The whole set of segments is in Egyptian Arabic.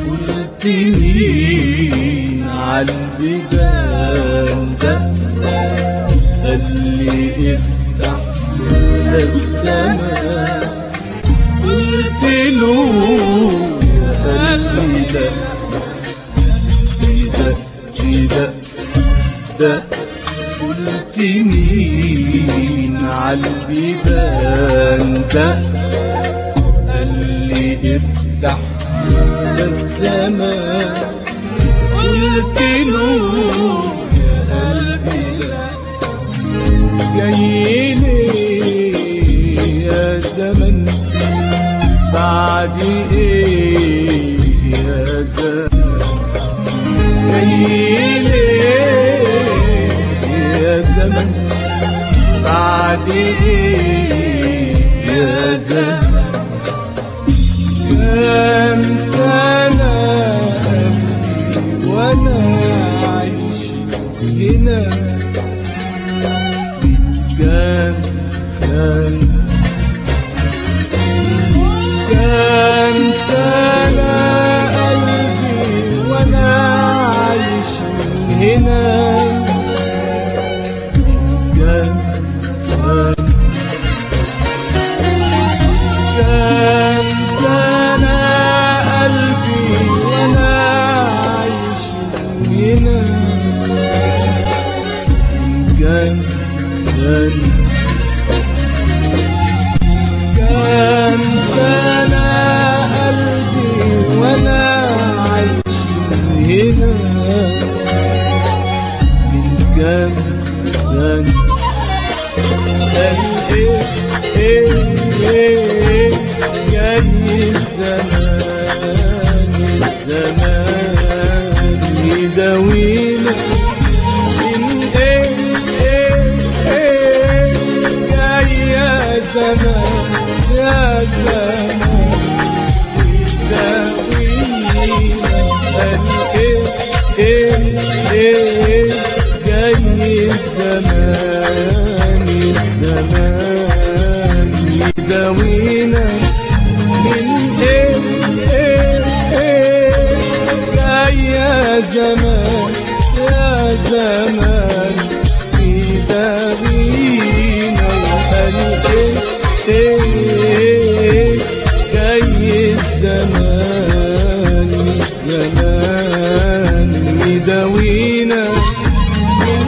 قلت مين عالبيبان ده خلي افتح السماء قلت له يا قلبي لا كده كده ده قلت مين عالبيبان ده قال لي افتح السماء قلت له يا قلبي لا جاي ليه يا زمن بعد ايه يا زمن جاي ليه يا زمن بعد ايه يا زمن كام سنة قبلي وانا عايش هنا كام سنة كام سنة قلبي وانا عايش هنا كام سنة كام سنة قلبي وانا عايش هنا كام سنة كام سنة قلبي وانا عايش هنا من كام سنة قال ايه ايه ايه جاي الزمان الزمان يداوينا من ايه ايه ايه جاي يا زمان يا زمان يداوينا قال ايه ايه ايه جاي الزمان الزمان يداوينا من ايه ايه ايه جاي يا زمان يا زمان يداوينا قال ايه ايه جاي الزمان الزمان يداوينا من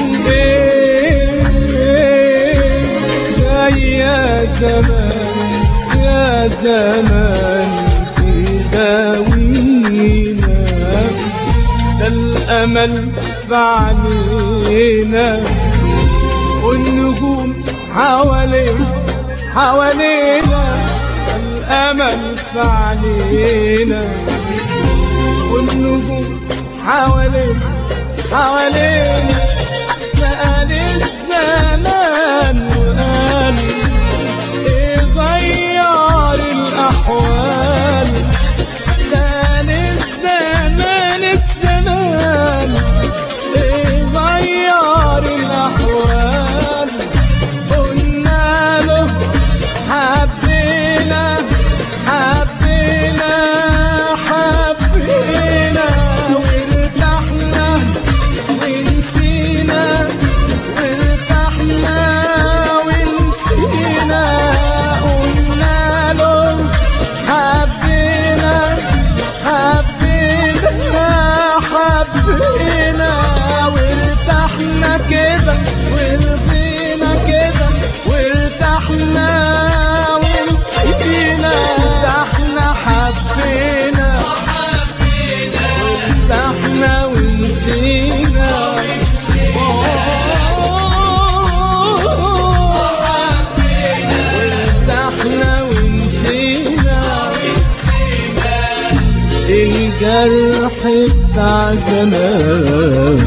ايه جاي يا زمان يا زمان تداوينا ده الامل في عينينا والنجوم حوالينا حوالينا الامل في عينينا والنجوم حوالينا حوالينا سأل الزمان وقال ايه غير الأحوال سأل الزمان الزمان ايه غير الأحوال قلنا له حبينا حبينا حبينا وارتحنا ونسينا وارتحنا ونسينا قلنا له حبينا حبينا حبينا وارتحنا كده ورضينا كده وارتحنا ونسينا ارتحنا حبينا ارتحنا ونسينا ارتحنا ونسينا الجرح بتاع زمان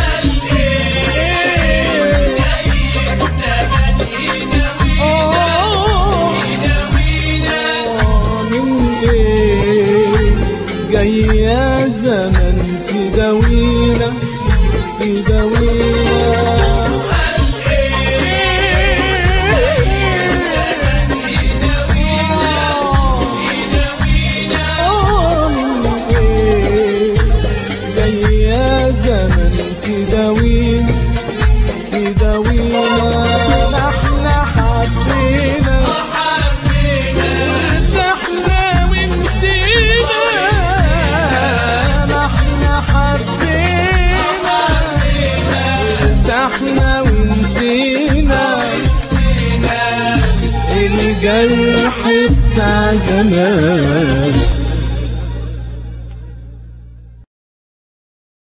من ايه جاي يا زمن تداوينا تداوينا آه، من سرحنا ونسينا الجرح بتاع زمان